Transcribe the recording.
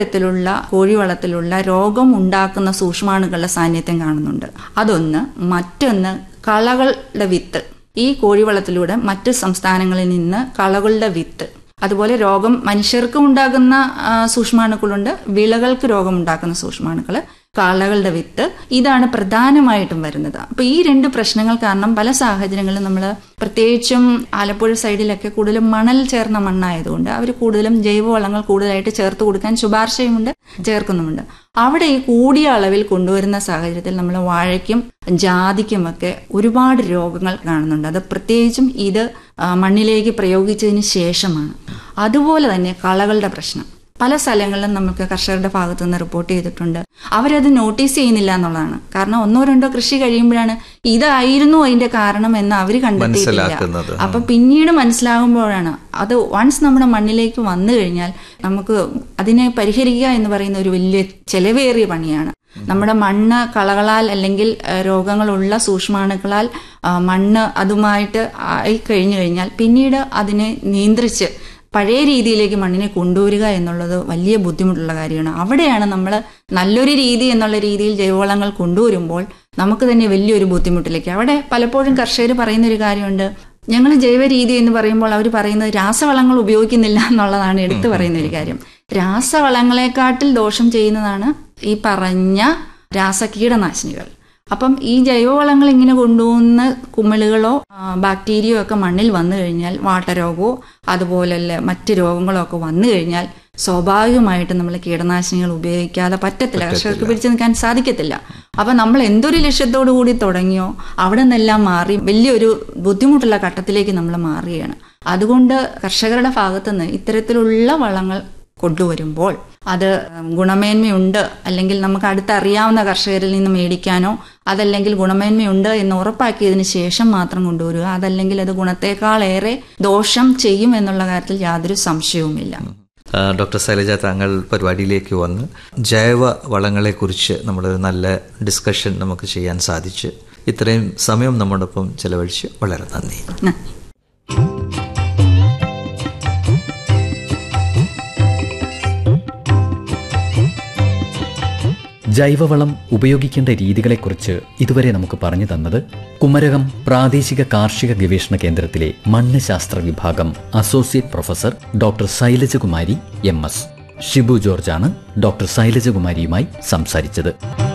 ത്തിലുള്ള കോഴിവളത്തിലുള്ള രോഗം ഉണ്ടാക്കുന്ന സൂക്ഷ്മാണുക്കളുടെ സാന്നിധ്യം കാണുന്നുണ്ട് അതൊന്ന് മറ്റൊന്ന് കളകളുടെ വിത്ത് ഈ കോഴിവളത്തിലൂടെ മറ്റ് സംസ്ഥാനങ്ങളിൽ നിന്ന് കളകളുടെ വിത്ത് അതുപോലെ രോഗം മനുഷ്യർക്ക് ഉണ്ടാകുന്ന ആ, സൂക്ഷ്മാണുക്കളുണ്ട് വിളകൾക്ക് രോഗം ഉണ്ടാക്കുന്ന സൂക്ഷ്മാണുക്കൾ കളകളുടെ വിത്ത് ഇതാണ് പ്രധാനമായിട്ടും വരുന്നത് അപ്പൊ ഈ രണ്ട് പ്രശ്നങ്ങൾ കാരണം പല സാഹചര്യങ്ങളിലും നമ്മൾ പ്രത്യേകിച്ചും ആലപ്പുഴ സൈഡിലൊക്കെ കൂടുതലും മണൽ ചേർന്ന മണ്ണായതുകൊണ്ട് അവർ കൂടുതലും ജൈവവളങ്ങൾ കൂടുതലായിട്ട് ചേർത്ത് കൊടുക്കാൻ ശുപാർശയുമുണ്ട് ചേർക്കുന്നുമുണ്ട് അവിടെ ഈ കൂടിയ അളവിൽ കൊണ്ടുവരുന്ന സാഹചര്യത്തിൽ നമ്മൾ വാഴയ്ക്കും ജാതിക്കുമൊക്കെ ഒരുപാട് രോഗങ്ങൾ കാണുന്നുണ്ട് അത് പ്രത്യേകിച്ചും ഇത് ആ, മണ്ണിലേക്ക് പ്രയോഗിച്ചതിന് ശേഷമാണ് അതുപോലെ തന്നെ കളകളുടെ പ്രശ്നം പല സ്ഥലങ്ങളിലും നമുക്ക് കർഷകരുടെ ഭാഗത്തു നിന്ന് റിപ്പോർട്ട് ചെയ്തിട്ടുണ്ട് അവരത് നോട്ടീസ് ചെയ്യുന്നില്ല എന്നുള്ളതാണ് കാരണം ഒന്നോ രണ്ടോ കൃഷി കഴിയുമ്പോഴാണ് ഇതായിരുന്നു അതിന്റെ കാരണം എന്ന് അവർ കണ്ടെത്തിയിട്ടില്ല മനസ്സിലാക്കുന്നത്. അപ്പൊ പിന്നീട് മനസ്സിലാകുമ്പോഴാണ് അത് വൺസ് നമ്മുടെ മണ്ണിലേക്ക് വന്നു കഴിഞ്ഞാൽ നമുക്ക് അതിനെ പരിഹരിക്കുക എന്ന് പറയുന്ന ഒരു വലിയ ചെലവേറിയ പണിയാണ് നമ്മുടെ മണ്ണ് കളകളാൽ അല്ലെങ്കിൽ ഏഹ്, രോഗങ്ങളുള്ള സൂക്ഷ്മാണുക്കളാൽ ആ, മണ്ണ് അതുമായിട്ട് ആയി കഴിഞ്ഞു കഴിഞ്ഞാൽ പിന്നീട് അതിനെ നിയന്ത്രിച്ച് പഴയ രീതിയിലേക്ക് മണ്ണിനെ കൊണ്ടുവരിക എന്നുള്ളത് വലിയ ബുദ്ധിമുട്ടുള്ള കാര്യമാണ് അവിടെയാണ് നമ്മൾ നല്ലൊരു രീതി എന്നുള്ള രീതിയിൽ ജൈവവളങ്ങൾ കൊണ്ടുവരുമ്പോൾ നമുക്ക് തന്നെ വലിയൊരു ബുദ്ധിമുട്ടിലേക്ക് അവിടെ പലപ്പോഴും കർഷകർ പറയുന്ന ഒരു കാര്യമുണ്ട് ഞങ്ങൾ ജൈവ രീതി എന്ന് പറയുമ്പോൾ അവർ പറയുന്നത് രാസവളങ്ങൾ ഉപയോഗിക്കുന്നില്ല എന്നുള്ളതാണ് എടുത്തു പറയുന്ന ഒരു കാര്യം രാസവളങ്ങളെക്കാട്ടിൽ ദോഷം ചെയ്യുന്നതാണ് ഈ പറഞ്ഞ രാസകീടനാശിനികൾ അപ്പം ഈ ജൈവവളങ്ങൾ ഇങ്ങനെ കൊണ്ടുപോകുന്ന കുമിളുകളോ ആ, ബാക്ടീരിയയോ ഒക്കെ മണ്ണിൽ വന്നു കഴിഞ്ഞാൽ വാട്ടരോഗമോ അതുപോലെ മറ്റ് രോഗങ്ങളോ ഒക്കെ വന്നു കഴിഞ്ഞാൽ സ്വാഭാവികമായിട്ടും നമ്മൾ കീടനാശിനികൾ ഉപയോഗിക്കാതെ പറ്റത്തില്ല കർഷകർക്ക് പിടിച്ചു നിൽക്കാൻ സാധിക്കത്തില്ല അപ്പൊ നമ്മൾ എന്തൊരു ലക്ഷ്യത്തോടു കൂടി തുടങ്ങിയോ അവിടെ നിന്നെല്ലാം മാറി വലിയൊരു ബുദ്ധിമുട്ടുള്ള ഘട്ടത്തിലേക്ക് നമ്മൾ മാറുകയാണ് അതുകൊണ്ട് കർഷകരുടെ ഭാഗത്തുനിന്ന് ഇത്തരത്തിലുള്ള വളങ്ങൾ കൊണ്ടുവരുമ്പോൾ അത് ഗുണമേന്മയുണ്ട് അല്ലെങ്കിൽ നമുക്ക് അടുത്തറിയാവുന്ന കർഷകരിൽ നിന്ന് മേടിക്കാനോ അതല്ലെങ്കിൽ ഗുണമേന്മയുണ്ട് എന്ന് ഉറപ്പാക്കിയതിന് ശേഷം മാത്രം കൊണ്ടുവരിക അതല്ലെങ്കിൽ അത് ഗുണത്തേക്കാളേറെ ദോഷം ചെയ്യും എന്നുള്ള കാര്യത്തിൽ യാതൊരു സംശയവുമില്ല ആ, ഡോക്ടർ ശൈലജ താങ്കൾ പരിപാടിയിലേക്ക് വന്ന് ജൈവ വളങ്ങളെക്കുറിച്ച് നമ്മൾ നല്ല ഡിസ്കഷൻ നമുക്ക് ചെയ്യാൻ സാധിച്ചു ഇത്രയും സമയം നമ്മോടൊപ്പം ചെലവഴിച്ച് വളരെ നന്ദി നന്ദി ജൈവവളം ഉപയോഗിക്കേണ്ട രീതികളെക്കുറിച്ച് ഇതുവരെ നമുക്ക് പറഞ്ഞു തന്നത് കുമരകം പ്രാദേശിക കാർഷിക ഗവേഷണ കേന്ദ്രത്തിലെ മണ്ണ് ശാസ്ത്ര വിഭാഗം associate professor doctor Shailajakumari M S Shibu ജോർജാണ് ഡോക്ടർ ശൈലജകുമാരിയുമായി സംസാരിച്ചത്